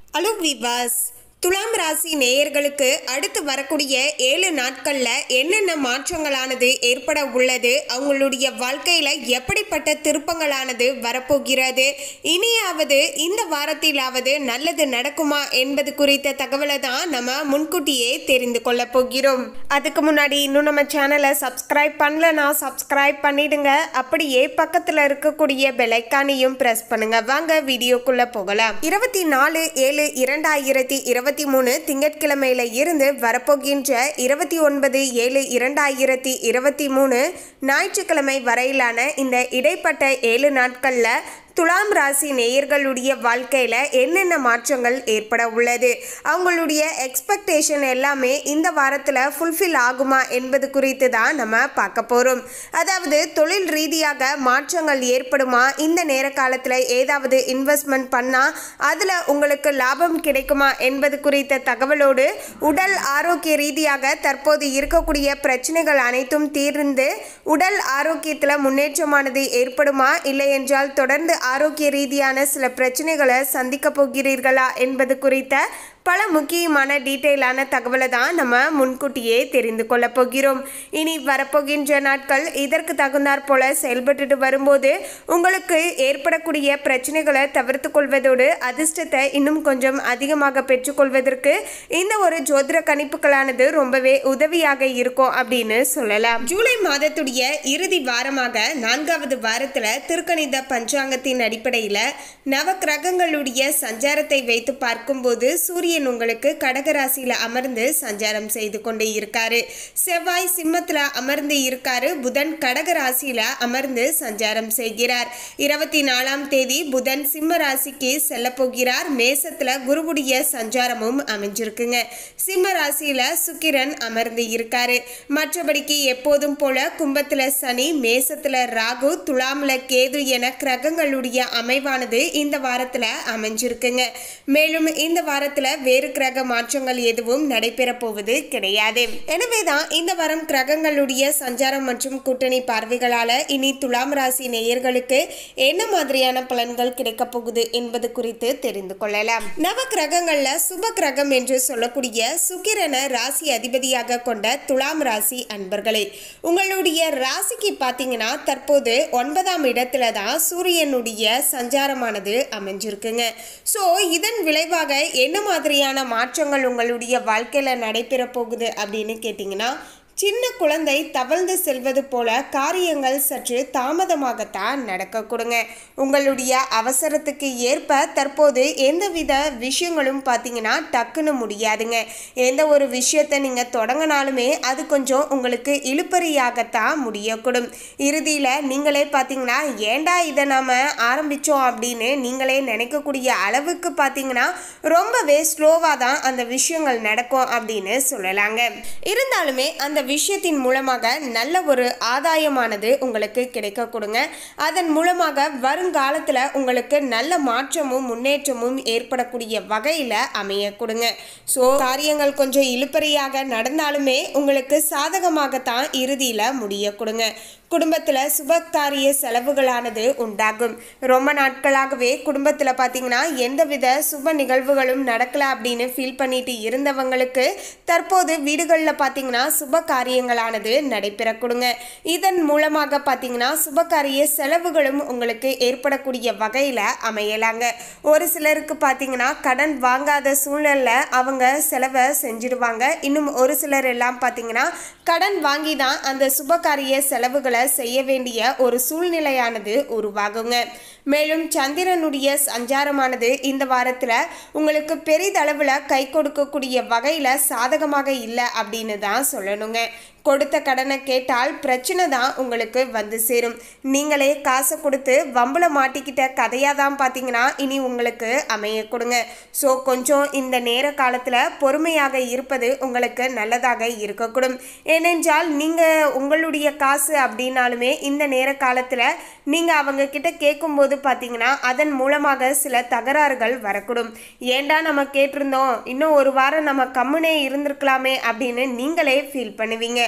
hello விவாஸ் துலாம் ராசி நேயர்களுக்கு அடுத்து வரக்கூடிய ஏழு நாட்களில் என்னென்ன மாற்றங்களானது ஏற்பட உள்ளது அவங்களுடைய வாழ்க்கையில் எப்படிப்பட்ட திருப்பங்களானது வரப்போகிறது இனியாவது இந்த வாரத்திலாவது நல்லது நடக்குமா என்பது குறித்த தகவலை தான் நம்ம முன்கூட்டியே தெரிந்து கொள்ள போகிறோம் அதுக்கு முன்னாடி இன்னும் நம்ம சேனலை சப்ஸ்கிரைப் பண்ணலனா சப்ஸ்கிரைப் பண்ணிடுங்க அப்படியே பக்கத்தில் இருக்கக்கூடிய பெலைக்கானையும் ப்ரெஸ் பண்ணுங்க வாங்க வீடியோக்குள்ள போகலாம் இருபத்தி நாலு ஏழு இரண்டாயிரத்தி இருபத்தி மூணு திங்கட்கிழமையில இருந்து வரப்போகின்ற இருபத்தி ஒன்பது ஏழு இரண்டாயிரத்தி இருபத்தி மூணு ஞாயிற்றுக்கிழமை வரையிலான இந்த இடைப்பட்ட ஏழு நாட்கள்ல துலாம் ராசி நேயர்களுடைய வாழ்க்கையில் என்னென்ன மாற்றங்கள் ஏற்பட உள்ளது அவங்களுடைய எக்ஸ்பெக்டேஷன் எல்லாமே இந்த வாரத்தில் ஃபுல்ஃபில் ஆகுமா என்பது குறித்து தான் நம்ம பார்க்க போகிறோம் அதாவது தொழில் ரீதியாக மாற்றங்கள் ஏற்படுமா இந்த நேர காலத்தில் ஏதாவது இன்வெஸ்ட்மெண்ட் பண்ணால் அதில் உங்களுக்கு லாபம் கிடைக்குமா என்பது குறித்த தகவலோடு உடல் ஆரோக்கிய ரீதியாக தற்போது இருக்கக்கூடிய பிரச்சனைகள் அனைத்தும் தீர்ந்து உடல் ஆரோக்கியத்தில் முன்னேற்றமானது ஏற்படுமா இல்லை என்றால் தொடர்ந்து ஆரோக்கிய ரீதியான சில பிரச்சனைகளை சந்திக்க போகிறீர்களா என்பது குறித்த பல முக்கியமான டீட்டெயிலான தகவலை தான் நம்ம முன்கூட்டியே தெரிந்து கொள்ள போகிறோம் இனி வரப்போகின்ற நாட்கள் இதற்கு தகுந்தாற் போல செயல்பட்டுட்டு வரும்போது உங்களுக்கு ஏற்படக்கூடிய பிரச்சனைகளை தவிர்த்து கொள்வதோடு அதிர்ஷ்டத்தை இன்னும் கொஞ்சம் அதிகமாக பெற்றுக்கொள்வதற்கு இந்த ஒரு ஜோதிட கணிப்புகளானது ரொம்பவே உதவியாக இருக்கும் அப்படின்னு சொல்லலாம் ஜூலை மாதத்துடைய இறுதி வாரமாக நான்காவது வாரத்தில் திருக்கணித பஞ்சாங்கத்தின் அடிப்படையில் நவ கிரகங்களுடைய சஞ்சாரத்தை வைத்து பார்க்கும்போது சூரியன் உங்களுக்கு கடகராசியில் அமர்ந்து சஞ்சாரம் செய்து கொண்டு இருக்காரு செவ்வாய் சிம்மத்தில் அமர்ந்து இருக்காரு புதன் கடகராசியில் அமர்ந்து சஞ்சாரம் செய்கிறார் இருபத்தி நாலாம் தேதி புதன் சிம்ம ராசிக்கு செல்ல போகிறார் மேசத்தில் குருவுடைய சஞ்சாரமும் அமைஞ்சிருக்குங்க சிம்ம ராசியில் சுக்கிரன் அமர்ந்து இருக்காரு மற்றபடிக்கு எப்போதும் போல கும்பத்தில் சனி மேசத்தில் ராகு துலாமில் கேது என கிரகங்களுடைய அமைவானது இந்த வாரத்தில் அமைஞ்சிருக்குங்க மேலும் இந்த வாரத்தில் வேறு கிரக மாற்றங்கள் எதுவும் நடைபெற போவது கிடையாது எனவே தான் இந்த வாரம் கிரகங்களுடைய சஞ்சாரம் மற்றும் கூட்டணி பார்வைகளால இனி துலாம் ராசி நேயர்களுக்கு என்ன மாதிரியான பலன்கள் கிடைக்க போகுது என்பது குறித்து தெரிந்து கொள்ளலாம் நவ கிரகங்கள்ல சுப கிரகம் என்று சொல்லக்கூடிய சுக்கிரனை ராசி அதிபதியாக கொண்ட துலாம் ராசி அன்பர்களே உங்களுடைய ராசிக்கு பார்த்தீங்கன்னா தற்போது ஒன்பதாம் இடத்துல தான் சூரியனுடைய சஞ்சாரமானது அமைஞ்சிருக்குங்க ஸோ இதன் விளைவாக என்ன மாதிரியான மாற்றங்கள் உங்களுடைய வாழ்க்கையில் நடைபெற போகுது அப்படின்னு கேட்டிங்கன்னா சின்ன குழந்தை தவழ்ந்து செல்வது போல காரியங்கள் சற்று தாமதமாகத்தான் நடக்க கொடுங்க உங்களுடைய அவசரத்துக்கு ஏற்ப தற்போது எந்தவித விஷயங்களும் பார்த்தீங்கன்னா டக்குன்னு முடியாதுங்க எந்த ஒரு விஷயத்தை நீங்கள் தொடங்கினாலுமே அது கொஞ்சம் உங்களுக்கு இழுப்பறியாகத்தான் முடியக்கூடும் இறுதியில் நீங்களே பார்த்தீங்கன்னா ஏண்டா இதை நாம் ஆரம்பித்தோம் அப்படின்னு நீங்களே நினைக்கக்கூடிய அளவுக்கு பார்த்தீங்கன்னா ரொம்பவே ஸ்லோவாக தான் அந்த விஷயங்கள் நடக்கும் அப்படின்னு சொல்லலாங்க இருந்தாலுமே அந்த விஷயத்தின் மூலமாக நல்ல ஒரு ஆதாயமானது உங்களுக்கு கிடைக்க கொடுங்க அதன் மூலமாக வருங்காலத்தில் உங்களுக்கு நல்ல மாற்றமும் முன்னேற்றமும் ஏற்படக்கூடிய வகையில் அமைய கொடுங்க ஸோ காரியங்கள் கொஞ்சம் இழுப்பறியாக நடந்தாலுமே உங்களுக்கு சாதகமாகத்தான் இறுதியில் முடிய கொடுங்க குடும்பத்தில் சுபகாரிய செலவுகளானது உண்டாகும் ரொம்ப நாட்களாகவே குடும்பத்தில் பார்த்தீங்கன்னா எந்தவித சுப நிகழ்வுகளும் நடக்கல அப்படின்னு ஃபீல் பண்ணிட்டு இருந்தவங்களுக்கு தற்போது வீடுகளில் பார்த்தீங்கன்னா சுப காரியங்களானது நடைபெற கொடுங்க இதன் மூலமாக பார்த்தீங்கன்னா சுபகாரிய செலவுகளும் உங்களுக்கு ஏற்படக்கூடிய வகையில் அமையலாங்க ஒரு சிலருக்கு பார்த்தீங்கன்னா கடன் வாங்காத சூழ்நிலை அவங்க செலவை செஞ்சிடுவாங்க இன்னும் ஒரு சிலர் எல்லாம் பார்த்தீங்கன்னா கடன் வாங்கி தான் அந்த சுபகாரிய செலவுகளை செய்ய வேண்டிய ஒரு சூழ்நிலையானது உருவாகுங்க மேலும் சந்திரனுடைய சஞ்சாரமானது இந்த வாரத்தில் உங்களுக்கு பெரிதளவில் கை கொடுக்கக்கூடிய வகையில் சாதகமாக இல்லை அப்படின்னு தான் சொல்லணுங்க கொடுத்த கடனை கேட்டால் பிரச்சனை தான் உங்களுக்கு வந்து சேரும் நீங்களே காசை கொடுத்து வம்புல மாட்டிக்கிட்ட கதையாக தான் பார்த்தீங்கன்னா இனி உங்களுக்கு அமைய கொடுங்க ஸோ கொஞ்சம் இந்த நேர காலத்தில் பொறுமையாக இருப்பது உங்களுக்கு நல்லதாக இருக்கக்கூடும் ஏனென்றால் நீங்கள் உங்களுடைய காசு அப்படின்னாலுமே இந்த நேர காலத்தில் நீங்கள் அவங்க கிட்ட கேட்கும்போது பார்த்தீங்கன்னா அதன் மூலமாக சில தகராறுகள் வரக்கூடும் ஏண்டா நம்ம கேட்டிருந்தோம் இன்னும் ஒரு வாரம் நம்ம கம்முனே இருந்திருக்கலாமே அப்படின்னு நீங்களே ஃபீல் பண்ணுவீங்க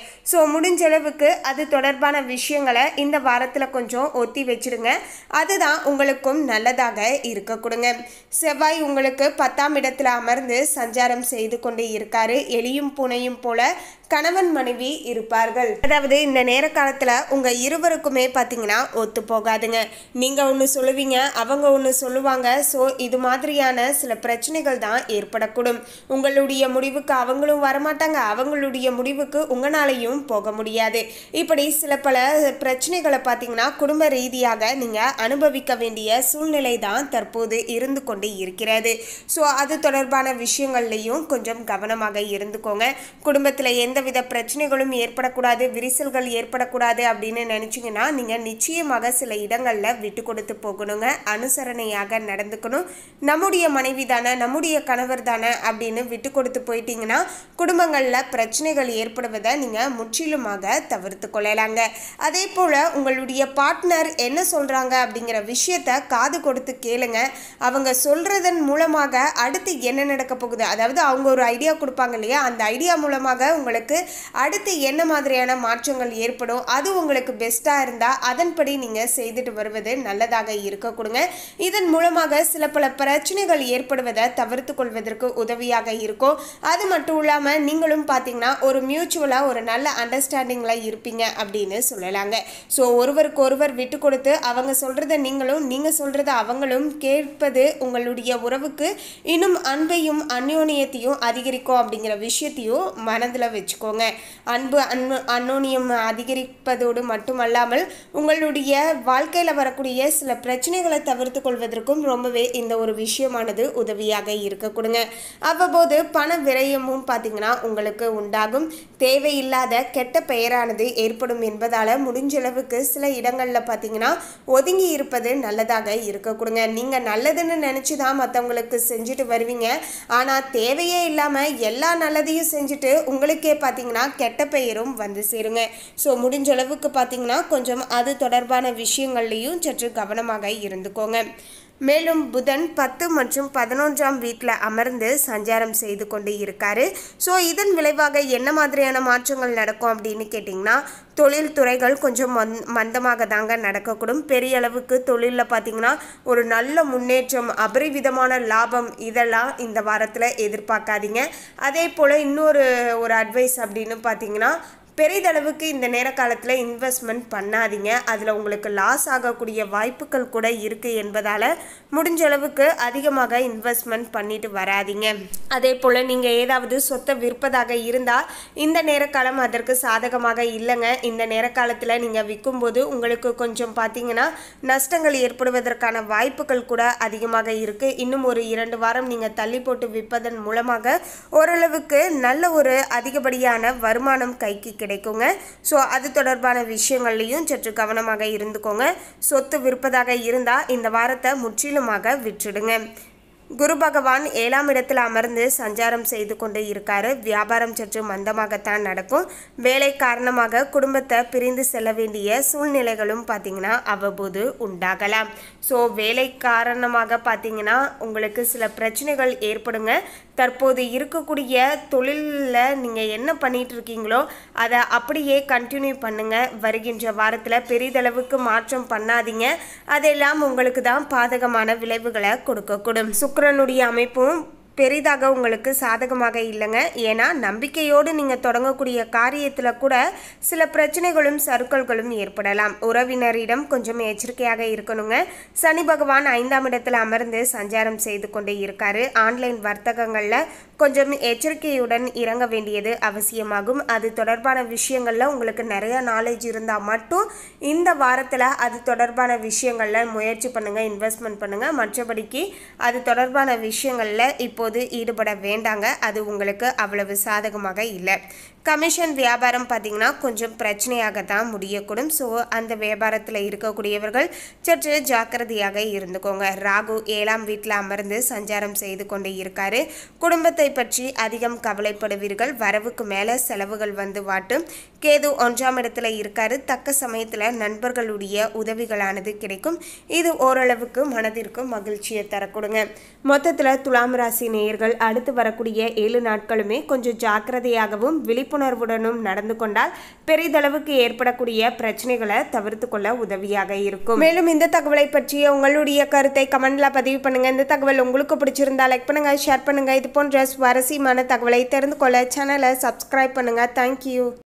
ஸோ முடிஞ்ச அளவுக்கு அது தொடர்பான விஷயங்களை இந்த வாரத்தில் கொஞ்சம் ஒத்தி வச்சிடுங்க அதுதான் உங்களுக்கும் நல்லதாக இருக்க கொடுங்க செவ்வாய் உங்களுக்கு பத்தாம் இடத்துல அமர்ந்து சஞ்சாரம் செய்து கொண்டு இருக்காரு எலியும் பூனையும் போல கணவன் மனைவி இருப்பார்கள் அதாவது இந்த நேர காலத்தில் உங்கள் இருவருக்குமே பார்த்தீங்கன்னா ஒத்து போகாதுங்க நீங்கள் ஒன்று சொல்லுவீங்க அவங்க ஒன்று சொல்லுவாங்க ஸோ இது மாதிரியான சில பிரச்சனைகள் தான் ஏற்படக்கூடும் உங்களுடைய முடிவுக்கு அவங்களும் வரமாட்டாங்க அவங்களுடைய முடிவுக்கு உங்களாலையும் போக முடியாது இப்படி சில பல பிரச்சனைகளை பார்த்தீங்கன்னா குடும்ப ரீதியாக நீங்கள் அனுபவிக்க வேண்டிய சூழ்நிலை தான் தற்போது இருந்து கொண்டு இருக்கிறது ஸோ அது தொடர்பான விஷயங்கள்லையும் கொஞ்சம் கவனமாக இருந்துக்கோங்க குடும்பத்தில் எந்தவித பிரச்சனைகளும் ஏற்படக்கூடாது விரிசல்கள் ஏற்படக்கூடாது அப்படின்னு நினச்சிங்கன்னா நீங்கள் நிச்சயமாக சில இடங்களில் விட்டு கொடுத்து போகணுங்க அனுசரணையாக நடந்துக்கணும் நம்முடைய மனைவி தானே நம்முடைய கணவர் தானே அப்படின்னு விட்டு கொடுத்து போயிட்டீங்கன்னா குடும்பங்களில் பிரச்சனைகள் ஏற்படுவதை நீங்கள் முற்றிலுமாக தவிர்த்து கொள்ளலாங்க அதே போல் உங்களுடைய பார்ட்னர் என்ன சொல்கிறாங்க அப்படிங்கிற விஷயத்த காது கொடுத்து கேளுங்க அவங்க சொல்கிறதன் மூலமாக அடுத்து என்ன நடக்க போகுது அதாவது அவங்க ஒரு ஐடியா கொடுப்பாங்க இல்லையா அந்த ஐடியா மூலமாக உங்களுக்கு அடுத்து என்ன மாதிரியான மாற்றங்கள் ஏற்படும் அது உங்களுக்கு பெஸ்ட்டாக இருந்தால் அதன்படி நீங்கள் செய்துட்டு வருவது நல்லதாக இருக்க கொடுங்க இதன் மூலமாக சில பல பிரச்சனைகள் ஏற்படுவதை தவிர்த்து கொள்வதற்கு உதவியாக இருக்கும் அது மட்டும் இல்லாமல் நீங்களும் பார்த்தீங்கன்னா ஒரு மியூச்சுவலாக ஒரு நல்ல அண்டர்ஸ்டாண்டிங்கில் இருப்பீங்க அப்படின்னு சொல்லலாங்க ஸோ ஒருவருக்கு ஒருவர் விட்டு கொடுத்து அவங்க சொல்கிறத நீங்களும் நீங்கள் சொல்கிறத அவங்களும் கேட்பது உங்களுடைய உறவுக்கு இன்னும் அன்பையும் அந்யோன்யத்தையும் அதிகரிக்கும் அப்படிங்கிற விஷயத்தையும் மனதில் வச்சுக்கோங்க அன்பு அன்னு அன்னோனியம் அதிகரிப்பதோடு மட்டுமல்லாமல் உங்களுடைய வாழ்க்கையில் வரக்கூடிய சில பிரச்சனைகளை தவிர்த்து கொள்வதற்கும் ரொம்பவே இந்த ஒரு விஷயமானது உதவியாக இருக்க கொடுங்க அவ்வப்போது பண விரயமும் பார்த்தீங்கன்னா உங்களுக்கு உண்டாகும் தேவையில்லாத கெட்ட பெயரானது ஏற்படும் என்பதால் முடிஞ்ச அளவுக்கு சில இடங்களில் பார்த்தீங்கன்னா ஒதுங்கி இருப்பது நல்லதாக இருக்க கொடுங்க நீங்கள் நல்லதுன்னு நினச்சி தான் மற்றவங்களுக்கு செஞ்சுட்டு வருவீங்க ஆனால் தேவையே இல்லாமல் எல்லா நல்லதையும் செஞ்சுட்டு உங்களுக்கே பார்த்தீங்கன்னா கெட்ட பெயரும் வந்து சேருங்க ஸோ முடிஞ்ச அளவுக்கு பார்த்தீங்கன்னா கொஞ்சம் அது தொடர்பான விஷயங்கள்லையும் சற்று கவனமாக இருந்துக்கோங்க மேலும் புதன் பத்து மற்றும் பதினொன்றாம் வீட்டில் அமர்ந்து சஞ்சாரம் செய்து கொண்டு இருக்காரு ஸோ இதன் விளைவாக என்ன மாதிரியான மாற்றங்கள் நடக்கும் அப்படின்னு கேட்டிங்கன்னா தொழில் துறைகள் கொஞ்சம் மந் மந்தமாக தாங்க நடக்கக்கூடும் பெரிய அளவுக்கு தொழிலில் பார்த்தீங்கன்னா ஒரு நல்ல முன்னேற்றம் அபரிவிதமான லாபம் இதெல்லாம் இந்த வாரத்தில் எதிர்பார்க்காதீங்க அதே போல் இன்னொரு ஒரு அட்வைஸ் அப்படின்னு பார்த்தீங்கன்னா பெரிதளவுக்கு இந்த நேர காலத்தில் இன்வெஸ்ட்மெண்ட் பண்ணாதீங்க அதில் உங்களுக்கு லாஸ் ஆகக்கூடிய வாய்ப்புகள் கூட இருக்குது என்பதால் முடிஞ்ச அளவுக்கு அதிகமாக இன்வெஸ்ட்மெண்ட் பண்ணிட்டு வராதீங்க அதே போல் நீங்கள் ஏதாவது சொத்தை விற்பதாக இருந்தால் இந்த நேர காலம் அதற்கு சாதகமாக இல்லைங்க இந்த நேர காலத்தில் நீங்கள் விற்கும்போது உங்களுக்கு கொஞ்சம் பார்த்தீங்கன்னா நஷ்டங்கள் ஏற்படுவதற்கான வாய்ப்புகள் கூட அதிகமாக இருக்குது இன்னும் ஒரு இரண்டு வாரம் நீங்கள் தள்ளி போட்டு விற்பதன் மூலமாக ஓரளவுக்கு நல்ல ஒரு அதிகப்படியான வருமானம் கைக்கு கிடைக்குங்க ஸோ அது தொடர்பான விஷயங்கள்லையும் சற்று கவனமாக இருந்துக்கோங்க சொத்து விற்பதாக இருந்தால் இந்த வாரத்தை முற்றிலுமாக விற்றுடுங்க குரு பகவான் ஏழாம் இடத்தில் அமர்ந்து சஞ்சாரம் செய்து கொண்டு இருக்காரு வியாபாரம் சற்று மந்தமாகத்தான் நடக்கும் வேலை காரணமாக குடும்பத்தை பிரிந்து செல்ல வேண்டிய சூழ்நிலைகளும் பார்த்தீங்கன்னா அவ்வப்போது உண்டாகலாம் ஸோ வேலை காரணமாக பார்த்தீங்கன்னா உங்களுக்கு சில பிரச்சனைகள் ஏற்படுங்க தற்போது இருக்கக்கூடிய தொழிலில் நீங்கள் என்ன பண்ணிட்டு இருக்கீங்களோ அதை அப்படியே கண்டினியூ பண்ணுங்க வருகின்ற வாரத்தில் பெரிதளவுக்கு மாற்றம் பண்ணாதீங்க அதெல்லாம் உங்களுக்கு தான் பாதகமான விளைவுகளை கொடுக்கக்கூடும் சுக்கிரனுடைய அமைப்பும் பெரிதாக உங்களுக்கு சாதகமாக இல்லைங்க ஏன்னா நம்பிக்கையோடு நீங்கள் தொடங்கக்கூடிய காரியத்தில் கூட சில பிரச்சனைகளும் சறுக்கல்களும் ஏற்படலாம் உறவினரிடம் கொஞ்சம் எச்சரிக்கையாக இருக்கணுங்க சனி பகவான் ஐந்தாம் இடத்துல அமர்ந்து சஞ்சாரம் செய்து கொண்டு இருக்காரு ஆன்லைன் வர்த்தகங்களில் கொஞ்சம் எச்சரிக்கையுடன் இறங்க வேண்டியது அவசியமாகும் அது தொடர்பான விஷயங்களில் உங்களுக்கு நிறைய நாலேஜ் இருந்தால் மட்டும் இந்த வாரத்தில் அது தொடர்பான விஷயங்களில் முயற்சி பண்ணுங்கள் இன்வெஸ்ட்மெண்ட் பண்ணுங்கள் மற்றபடிக்கு அது தொடர்பான விஷயங்களில் இப்போது ஈடுபட வேண்டாங்க அது உங்களுக்கு அவ்வளவு சாதகமாக இல்லை கமிஷன் வியாபாரம் பார்த்தீங்கன்னா கொஞ்சம் பிரச்சனையாக தான் முடியக்கூடும் ஸோ அந்த வியாபாரத்தில் இருக்கக்கூடியவர்கள் சற்று ஜாக்கிரதையாக இருந்துக்கோங்க ராகு ஏழாம் வீட்டில் அமர்ந்து சஞ்சாரம் செய்து கொண்டு இருக்காரு குடும்பத்தை பற்றி அதிகம் கவலைப்படுவீர்கள் வரவுக்கு மேலே செலவுகள் வந்து வாட்டும் கேது ஒன்றாம் இடத்துல இருக்காரு தக்க சமயத்தில் நண்பர்களுடைய உதவிகளானது கிடைக்கும் இது ஓரளவுக்கு மனதிற்கு மகிழ்ச்சியை தரக்கூடுங்க மொத்தத்தில் துலாம் ராசி நேயர்கள் அடுத்து வரக்கூடிய ஏழு நாட்களுமே கொஞ்சம் ஜாக்கிரதையாகவும் விழிப்பு விழிப்புணர்வுடனும் நடந்து கொண்டால் பெரிதளவுக்கு ஏற்படக்கூடிய பிரச்சனைகளை தவிர்த்து கொள்ள உதவியாக இருக்கும் மேலும் இந்த தகவலை பற்றிய உங்களுடைய கருத்தை கமெண்ட்ல பதிவு பண்ணுங்க இந்த தகவல் உங்களுக்கு பிடிச்சிருந்தா லைக் பண்ணுங்க ஷேர் பண்ணுங்க இது போன்ற சுவாரஸ்யமான தகவலை தெரிந்து கொள்ள சேனலை சப்ஸ்கிரைப் பண்ணுங்க தேங்க்யூ